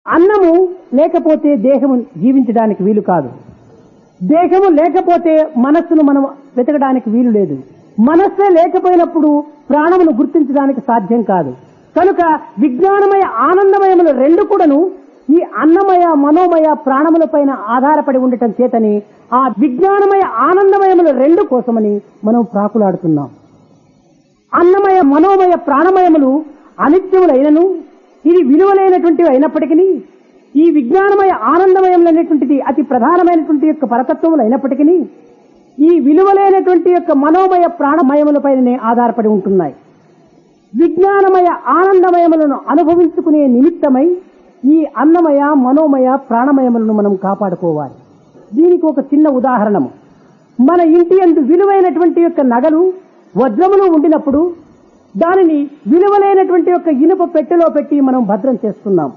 అన్నము లేకపోతే దేహము జీవించడానికి వీలు కాదు దేహము లేకపోతే మనస్సును మనం వెతకడానికి వీలు లేదు మనస్సే లేకపోయినప్పుడు ప్రాణమును గుర్తించడానికి సాధ్యం కాదు కనుక విజ్ఞానమయ ఆనందమయములు రెండు కూడాను ఈ అన్నమయ మనోమయ ప్రాణముల పైన ఆధారపడి ఉండటం చేతని ఆ విజ్ఞానమయ ఆనందమయముల రెండు కోసమని మనం ప్రాకులాడుతున్నాం అన్నమయ మనోమయ ప్రాణమయములు అనిత్యములైనను ఇది విలువలైనటువంటివి అయినప్పటికీ ఈ విజ్ఞానమయ ఆనందమయములైనటువంటిది అతి ప్రధానమైనటువంటి యొక్క పరతత్వములు అయినప్పటికీ ఈ విలువలైనటువంటి యొక్క మనోమయ ప్రాణమయములపైననే ఆధారపడి ఉంటున్నాయి విజ్ఞానమయ ఆనందమయములను అనుభవించుకునే నిమిత్తమై ఈ అన్నమయ మనోమయ ప్రాణమయములను మనం కాపాడుకోవాలి దీనికి ఒక చిన్న ఉదాహరణము మన ఇంటి అందు విలువైనటువంటి యొక్క నగలు వజ్రములు ఉండినప్పుడు దానిని విలువలైనటువంటి యొక్క ఇనుప పెట్టెలో పెట్టి మనం భద్రం చేస్తున్నాం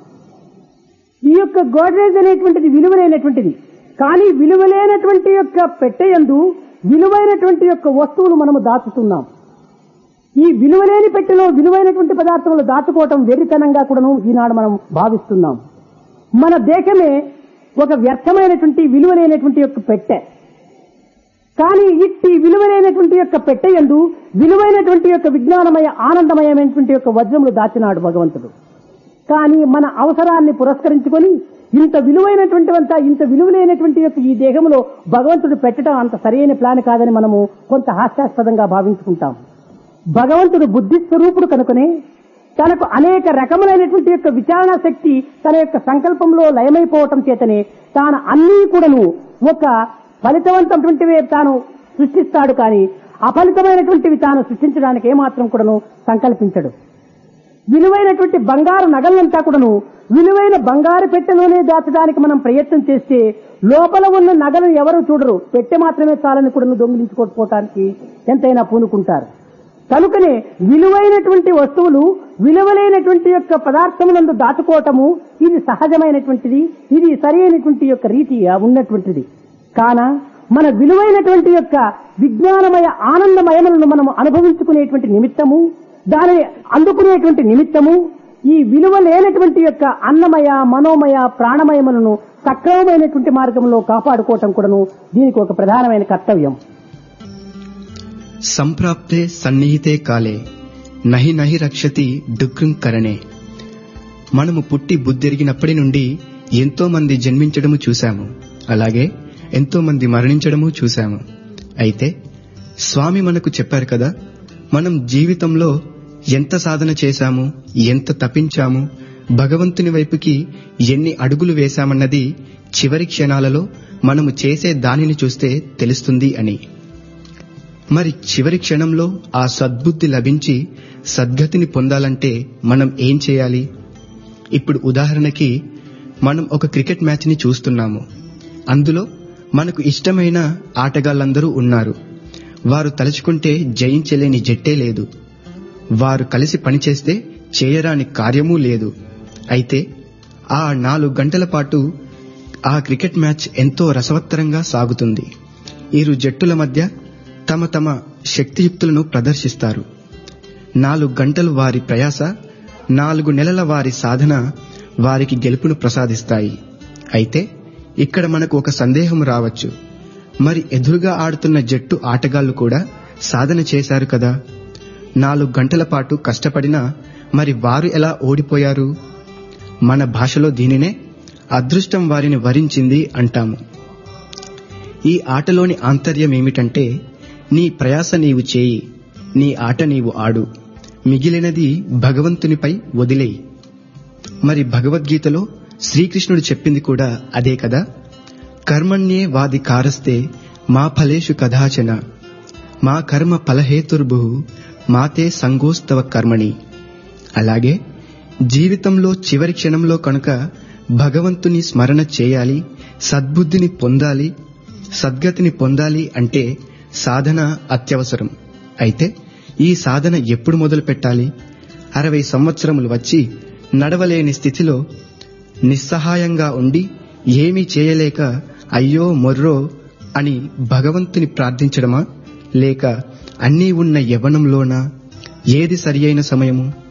ఈ యొక్క గోడ్రేజ్ అనేటువంటిది విలువలైనటువంటిది కానీ విలువలైనటువంటి యొక్క పెట్టెయందు విలువైనటువంటి యొక్క వస్తువులు మనము దాచుతున్నాం ఈ విలువలేని పెట్టెలో విలువైనటువంటి పదార్థములు దాచుకోవటం వెర్రితనంగా కూడాను ఈనాడు మనం భావిస్తున్నాం మన దేశమే ఒక వ్యర్థమైనటువంటి విలువలేనటువంటి యొక్క పెట్టె కానీ ఇట్టి విలువైనటువంటి యొక్క పెట్టెయందు విలువైనటువంటి యొక్క విజ్ఞానమయ ఆనందమయమైనటువంటి యొక్క వజ్రములు దాచినాడు భగవంతుడు కానీ మన అవసరాన్ని పురస్కరించుకొని ఇంత విలువైనటువంటివంతా ఇంత విలువలైనటువంటి యొక్క ఈ దేహంలో భగవంతుడు పెట్టడం అంత సరైన ప్లాన్ కాదని మనము కొంత హాస్యాస్పదంగా భావించుకుంటాం భగవంతుడు బుద్ధి స్వరూపుడు కనుకనే తనకు అనేక రకములైనటువంటి యొక్క విచారణ శక్తి తన యొక్క సంకల్పంలో లయమైపోవటం చేతనే తాను అన్నీ కూడాను ఒక ఫలితవంతమైనటువంటివే తాను సృష్టిస్తాడు కానీ అఫలితమైనటువంటివి తాను సృష్టించడానికి ఏమాత్రం కూడాను సంకల్పించడు విలువైనటువంటి బంగారు నగలంతా కూడాను విలువైన బంగారు పెట్టెలోనే దాచడానికి మనం ప్రయత్నం చేస్తే లోపల ఉన్న నగలను ఎవరు చూడరు పెట్టె మాత్రమే చాలని కూడా దొంగిలించుకోకపోవటానికి ఎంతైనా పూనుకుంటారు కనుకనే విలువైనటువంటి వస్తువులు విలువలైనటువంటి యొక్క పదార్థములందు దాచుకోవటము ఇది సహజమైనటువంటిది ఇది సరైనటువంటి యొక్క రీతి ఉన్నటువంటిది కాన మన విలువైనటువంటి యొక్క విజ్ఞానమయ ఆనందమయములను మనము అనుభవించుకునేటువంటి నిమిత్తము దానిని అందుకునేటువంటి నిమిత్తము ఈ విలువ లేనటువంటి యొక్క అన్నమయ మనోమయ ప్రాణమయములను సక్రమమైనటువంటి మార్గంలో కాపాడుకోవటం కూడాను దీనికి ఒక ప్రధానమైన కర్తవ్యం సంప్రాప్తే సన్నిహితే కాలే నహి నహి రక్షతి డుక్రం కరణే మనము పుట్టి బుద్ధెరిగినప్పటి నుండి ఎంతో మంది జన్మించడము చూశాము అలాగే ఎంతో మంది మరణించడము చూశాము అయితే స్వామి మనకు చెప్పారు కదా మనం జీవితంలో ఎంత సాధన చేశాము ఎంత తపించాము భగవంతుని వైపుకి ఎన్ని అడుగులు వేశామన్నది చివరి క్షణాలలో మనము చేసే దానిని చూస్తే తెలుస్తుంది అని మరి చివరి క్షణంలో ఆ సద్బుద్ధి లభించి సద్గతిని పొందాలంటే మనం ఏం చేయాలి ఇప్పుడు ఉదాహరణకి మనం ఒక క్రికెట్ మ్యాచ్ని చూస్తున్నాము అందులో మనకు ఇష్టమైన ఆటగాళ్ళందరూ ఉన్నారు వారు తలుచుకుంటే జయించలేని జట్టే లేదు వారు కలిసి పనిచేస్తే చేయరాని కార్యమూ లేదు అయితే ఆ నాలుగు గంటల పాటు ఆ క్రికెట్ మ్యాచ్ ఎంతో రసవత్తరంగా సాగుతుంది ఇరు జట్టుల మధ్య తమ తమ శక్తియుక్తులను ప్రదర్శిస్తారు నాలుగు గంటలు వారి ప్రయాస నాలుగు నెలల వారి సాధన వారికి గెలుపును ప్రసాదిస్తాయి అయితే ఇక్కడ మనకు ఒక సందేహం రావచ్చు మరి ఎదురుగా ఆడుతున్న జట్టు ఆటగాళ్లు కూడా సాధన చేశారు కదా నాలుగు గంటల పాటు కష్టపడినా మరి వారు ఎలా ఓడిపోయారు మన భాషలో దీనినే అదృష్టం వారిని వరించింది అంటాము ఈ ఆటలోని ఆంతర్యం ఏమిటంటే నీ ప్రయాస నీవు చేయి నీ ఆట నీవు ఆడు మిగిలినది భగవంతునిపై వదిలేయి మరి భగవద్గీతలో శ్రీకృష్ణుడు చెప్పింది కూడా అదే కదా కర్మణ్యే వాది కారస్తే మా ఫలేషు కదాచన మా కర్మ ఫలహేతుర్భు మాతే సంగోస్తవ కర్మణి అలాగే జీవితంలో చివరి క్షణంలో కనుక భగవంతుని స్మరణ చేయాలి సద్బుద్ధిని పొందాలి సద్గతిని పొందాలి అంటే సాధన అత్యవసరం అయితే ఈ సాధన ఎప్పుడు మొదలు పెట్టాలి అరవై సంవత్సరములు వచ్చి నడవలేని స్థితిలో నిస్సహాయంగా ఉండి ఏమీ చేయలేక అయ్యో మొర్రో అని భగవంతుని ప్రార్థించడమా లేక అన్నీ ఉన్న యవనంలోనా ఏది సరియైన సమయము